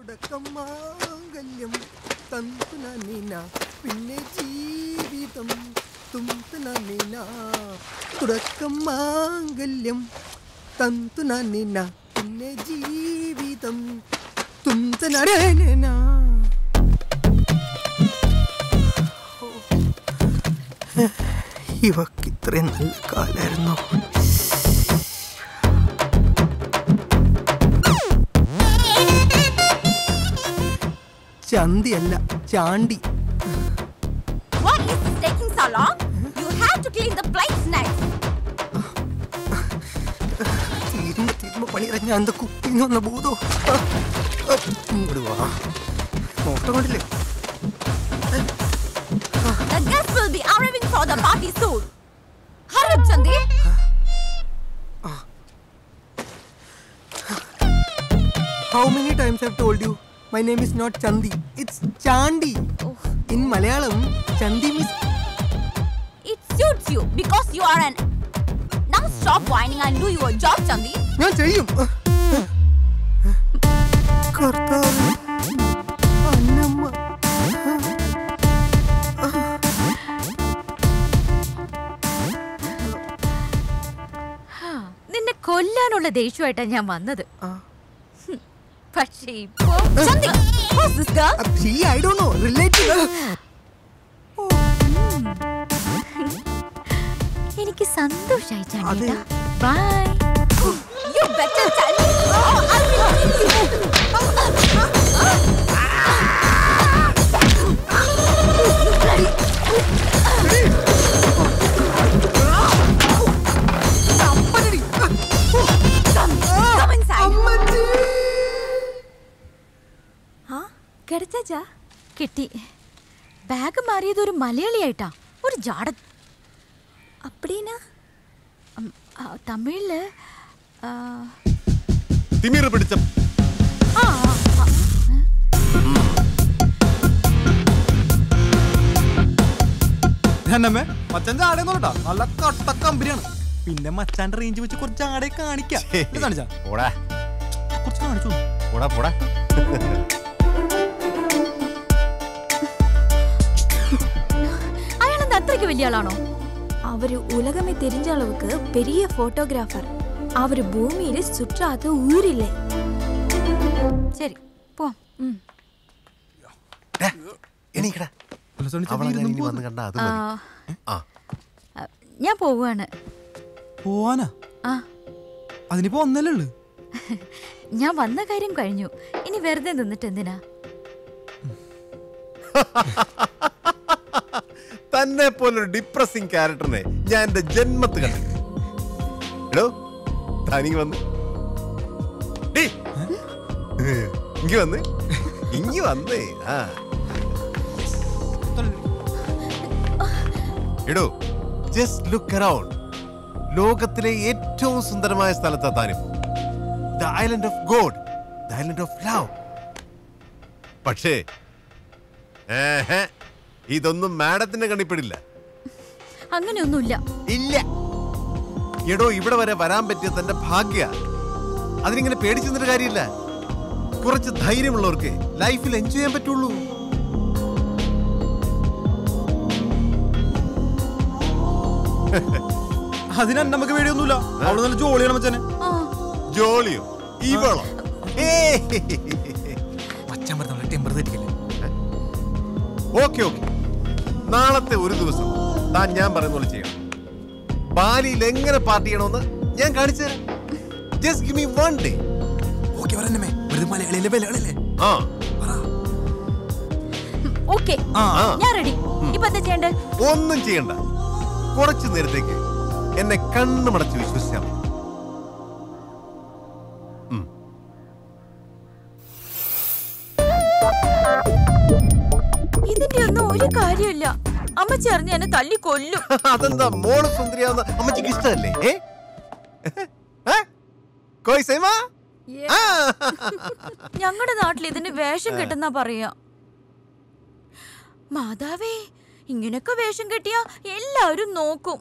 തുടക്കം മാംഗല്യം തന്തുന നീന പിന്നെ ജീവിതം തുംതുന നീന തുടക്കം മാംഗല്യം തന്തുന നീന പിന്നെ ജീവിതം തുംതുന നീന ഇവക്ക് ഇത്രയും നല്ല കാലായിരുന്നു ചന്തിയല്ല Chandy What is taking so long? You have to clean the plates next. തീരുമ്പോ തീരുമ്പോ പണിയിറങ്ങി എന്താ കുക്കിങ് വന്ന ഭൂതോ ആ, ആ, ഇങ്ങോട്ട് വാ നോട്ടം കൊണ്ടില്ലേ The guests will be arriving for the party soon. Hurry up, Chandi. How many times I've told you my name is not Chanthi it's Chandi in Malayalam Chanthi means It suits you because you are an. Now stop whining and do your job, Chandi. ഞാൻ ചെയ്യും കർത്താവ് അന്നമ്മ നിന്നെ കൊല്ലാനുള്ള ദേഷ്യമായിട്ടാ ഞാൻ വന്നത് ആ. ഹും. പക്ഷേ ഇപ്പോ ചന്തി, who's this girl? She I don't know relative എനിക്ക് സന്തോഷായി അതെ. ചാണ്ടിയേട്ടാ bye You better tell me. Oh, I will kill you. Come, come inside. കിടച്ചാ കിട്ടി ബാഗ് മാറിയത് ഒരു മലയാളിയായിട്ടാ ഒരു ജാട അപ്പടീനാ തമിഴില് ആ, തിമിർ പിടിച്ച ആ, ആ, എന്നമ്മേ മച്ചാൻ ചാടയൊന്നുമില്ലട്ടാ നല്ല കട്ട കമ്പനിയാണ് പിന്നെ മച്ചാന്റെ റേഞ്ച് വെച്ച് കുറച്ച് ആടെ കാണിക്കാം ഇത് കാണിച്ചാ പോടാ കുറച്ച് കാണിച്ചു പോടാ പോടാ അയാളെന്താ അത്രയ്ക്ക് വലിയ ആളാണോ அவரு உலகமே தெரிஞ்ச அளவுக்கு பெரிய போட்டோகிராஃபர் அவரு பூமியில சுற்றாத ஊர் இல்லை ശരി പോവാം ഉം. എണീക്കടാ അവളെ ഞാൻ ഇനി വന്ന് കണ്ട അത് ആ, മതി ആ ആ, ഞാൻ പോവാണ് പോവാനാ ആ അതിനിപ്പോ ഒന്നല്ലേ ഉള്ളു ഞാൻ വന്ന കാര്യം കഴിഞ്ഞു ഇനി വെറുതെ നിന്നിട്ട് എന്തിനാ തന്നെ പോലൊരു ഡിപ്രസിംഗ് ക്യാരക്ടറിനെ ഞാൻ എന്റെ ജന്മത്ത് കണ്ടു എടോ താനിങ് വന്ന് ഡീ. ഇങ്ങ് വന്ന് ഇങ്ങ് വന്നേ ആ എടോ ജസ്റ്റ് ലുക്ക് അറൗണ്ട് ലോകത്തിലെ ഏറ്റവും സുന്ദരമായ സ്ഥലത്താ താനും the island of God the island of love പക്ഷേ ഏഹ്, ഇതൊന്നും മാഡത്തിന്റെ കണിപ്പിടില്ല അങ്ങനെയൊന്നുമില്ല ഇല്ല എടോ ഇവിടെ വരെ വരാൻ പറ്റിയ തന്റെ ഭാഗ്യ അതിനിങ്ങനെ പേടിച്ചു നിന്നിട്ട് കാര്യമില്ല കുറച്ച് ധൈര്യമുള്ളവർക്ക് ലൈഫിൽ എൻജോയ് ചെയ്യാൻ പറ്റുള്ളൂ അതിന് നമുക്ക് പേടിയൊന്നുമില്ല അവള് നല്ല ജോളിയാണ് മച്ചാനെ ആ ജോളിയോ ഇവളോ ഏയ്. മച്ചാൻ പറഞ്ഞ ടെമ്പർ തെറ്റിക്കല്ലേ ഓക്കെ ഓക്കെ നാളത്തെ ഒരു ദിവസം താൻ ഞാൻ പറയുന്ന പോലെ ചെയ്യണം ബാലിയിൽ എങ്ങനെ പാർട്ടി ചെയ്യണമെന്ന് ഞാൻ കാണിച്ചു തരാം just give me one day okay പറഞ്ഞമേ വെറുതെ മലയാളിയിലെ വിലകളില്ലേ ആ ഓക്കെ ആ ആ ഞാൻ റെഡി ഇപ്പൊ എന്താ ചെയ്യണ്ടേ ഒന്നും ചെയ്യണ്ട കുറച്ചു നേരത്തേക്ക് എന്നെ കണ്ണുമടച്ച് വിശ്വസിച്ചാൽ മതി ഉം. ഇതിന്റെ ഒന്നും ഒരു കാര്യമില്ല അമ്മച്ചി അറിഞ്ഞ് എന്നെ തല്ലി കൊല്ലും അതെന്താ മോള് സുന്ദരിയാവുന്ന അമ്മച്ചിക്ക് ഇഷ്ടമല്ലേ ഏ? ഏ? കോയ് സേമാ? ആ. ഞങ്ങളുടെ നാട്ടിൽ ഇതിന് വേഷം കെട്ടുന്ന പറയാ മാതാവേ ഇങ്ങനൊക്കെ വേഷം കെട്ടിയാ എല്ലാവരും നോക്കും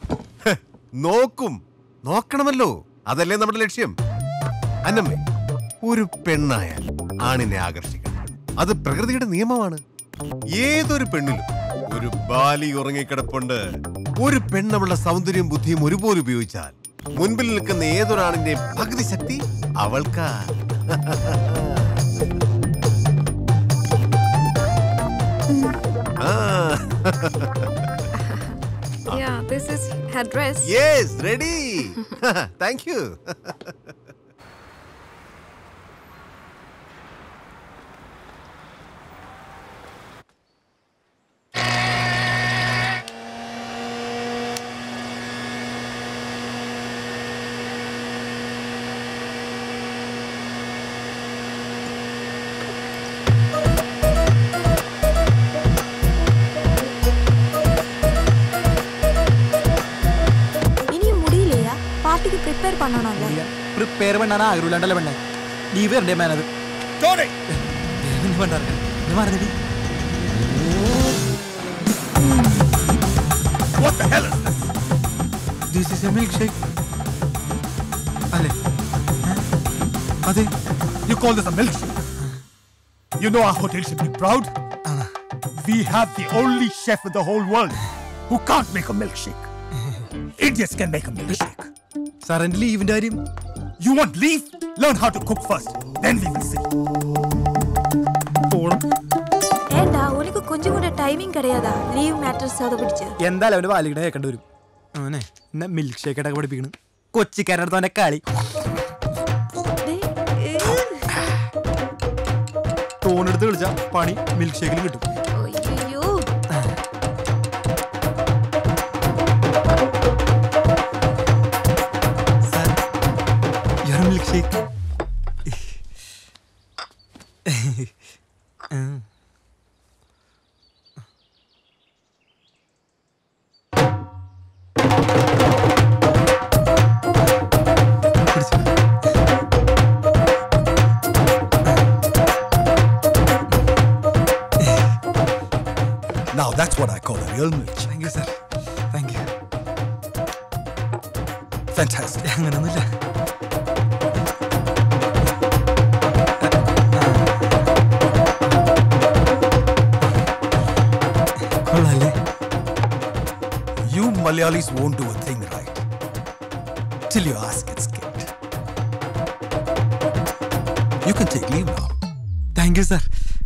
നോക്കും നോക്കണമല്ലോ അതല്ലേ നമ്മുടെ ലക്ഷ്യം അന്നമ്മേ ഒരു പെണ്ണായാൽ ആണിനെ ആകർഷിക്കണം അത് പ്രകൃതിയുടെ നിയമമാണ് ഏതൊരു പെണ്ണിലും ഒരു ബാലി ഉറങ്ങിക്കിടപ്പുണ്ട് ഒരു പെണ്ണവളുടെ സൗന്ദര്യം ബുദ്ധിയും ഒരുപോലെ ഉപയോഗിച്ചാൽ മുൻപിൽ നിൽക്കുന്ന ഏതൊരാണിന്റെ പകുതി ശക്തി അവൾക്കാ ആ Yeah, this is her dress. Yes ready thank you ഇനിയും முடியலையா പാർട്ടിക്ക് പ്രിപ്പയർ பண்ணணும்ல പ്രിപ്പയർ പണ്ണാൻ ആഗ്രഹമില്ലാണ്ടല്ലേ പെണ്ണെ നീ വരണ്ടേ മേനത് മറന്നിട്ട് this is a milkshake അല്ലേ അതെ You call this a milkshake? You know our hotel should be proud. We have the only chef in the whole world who can't make a milkshake. Indians can make a milkshake. Sir എൻ്റെ ലീവിൻ്റെ കാര്യം You want leave? Learn how to cook first. Then we will see. പോണം ஏண்டா உனக்கு கொஞ்சம் கூட timing கிடையாதா leave matters அதை பிடிச்சு എന്തായാലും അവന്റെ വാലിക്കിടെ കേൾക്കേണ്ടി വരും അവനെ എന്നെ മിൽക്ക് ഷേക്ക് ആയിട്ടൊക്കെ പഠിപ്പിക്കണം കൊച്ചിക്കാരൻ്റെ അടുത്ത് അവന്റെ കളി ടോണെടുത്ത് കളിച്ചാ പണി മിൽക്ക് ഷേക്കിൽ കിട്ടും ஐயோ sir your milkshake Now that's what I call a real milkshake. Thank you sir thank you Fantastic. അങ്ങനൊന്നുമില്ല കൊള്ളാല്ലേ You Malayalis won't do a thing right till your ass gets kicked. You can take leave now. Thank you sir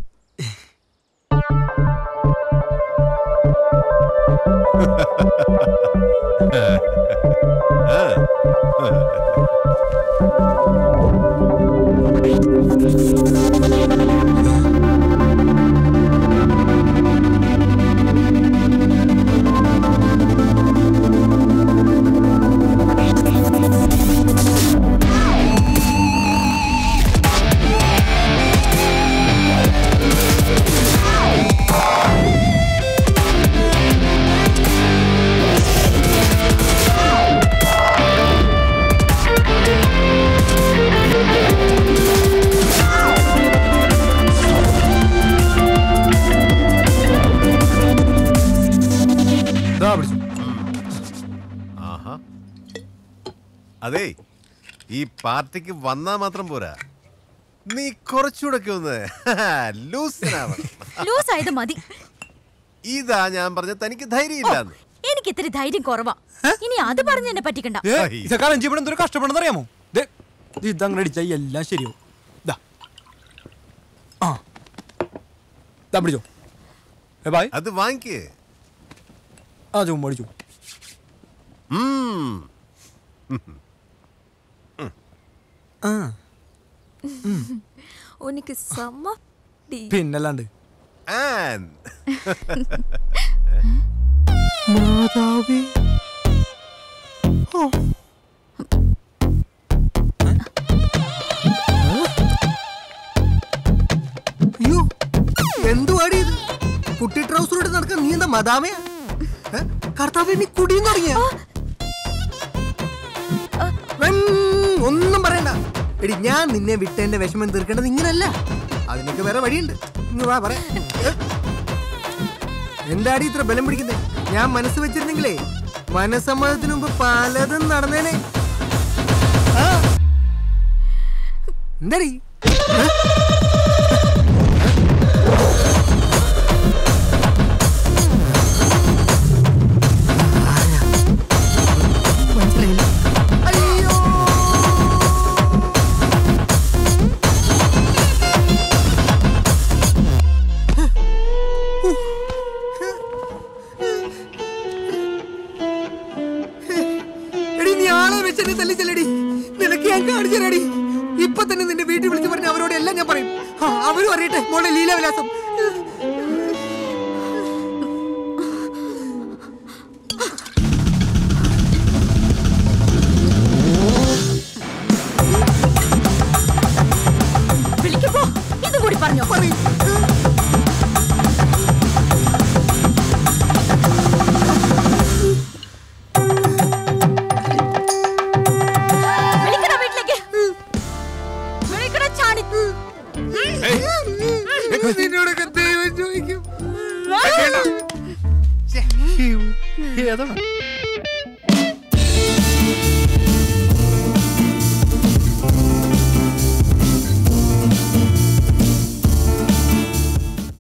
ഇതാ പിടിച്ചു ആഹാ അതെ ഈ പാർട്ടിക്ക് വന്നാ മാത്രം പോരാ നീ കുറച്ചുകൂടെ ഒക്കെ ഒന്ന് ലൂസിനാവണം ലൂസ് ആയത് മതി ഇതാ ഞാൻ പറഞ്ഞ തനിക്ക് ധൈര്യമില്ലാന്ന് എനിക്ക് ഇത്തിരി ധൈര്യം കുറവാ ഇനി അത് പറഞ്ഞ് എന്നെ പറ്റിക്കണ്ട ഏ, ഐ. ഇതൊക്കെ അലഞ്ചി ഇവിടെ എന്തൊരു കഷ്ടപ്പെടുന്ന അറിയാമോ ദേ, ഇത് ഇതങ്ങനെ അടിച്ചാൽ എല്ലാം ശരിയാവും ദാ ആ ദാ പിടിച്ചോ ഏ ബായ് അത് വാങ്ങിക്കേ ആ ചുമ്മാ അടിച്ചു ഉം. ആ உனக்கு செம்ம டி. പിന്നല്ലാണ്ട് ആൻ മാതാവേ ഓ. അയ്യോ എന്തുവാടി ഇത് കുട്ടി ട്രൗസറോട് നടക്കാൻ നീ എന്താ മദാമയാ ഏ? കർത്താവേ നീ കുടിയും തുടങ്ങിയ ഒന്നും പറയണ്ട എടി ഞാൻ നിന്നെ വിട്ടതിന്റെ വിഷമം തീർക്കേണ്ടത് ഇങ്ങനല്ല അതിനൊക്കെ വേറെ വഴിയുണ്ട് ഇങ്ങ് വാ പറയാം ഏ? എന്താടി ഇത്ര ബലം പിടിക്കുന്നേ ഞാൻ മനസ്സ് വെച്ചിരുന്നെങ്കിലേ മനസ്സമ്മതത്തിന് മുമ്പ് പലതും നടന്നേനെ ആ. എന്താടി മനസ്സിലായില്ല അയ്യോ എടി നീ ആളെ വെച്ചെന്നെ തല്ലിച്ചല്ലടി നിനക്ക് ഞാൻ കാണിച്ചു തരാടി ഇപ്പൊ തന്നെ നിന്റെ വീട്ടിൽ വിളിച്ചു പറഞ്ഞ അവരോട് എല്ലാം ഞാൻ പറയും ആ, അവരും അറിയട്ടെ മോളെ ലീലാവിലാസം വിളിക്കുമ്പോ ഇതും കൂടി പറഞ്ഞോ പറയും വിളിക്കണ വീട്ടിലേക്ക് വിളിക്കണ ചാടി നിന്നോടൊക്കെ ദൈവം ചോദിക്കും ഏതാണ്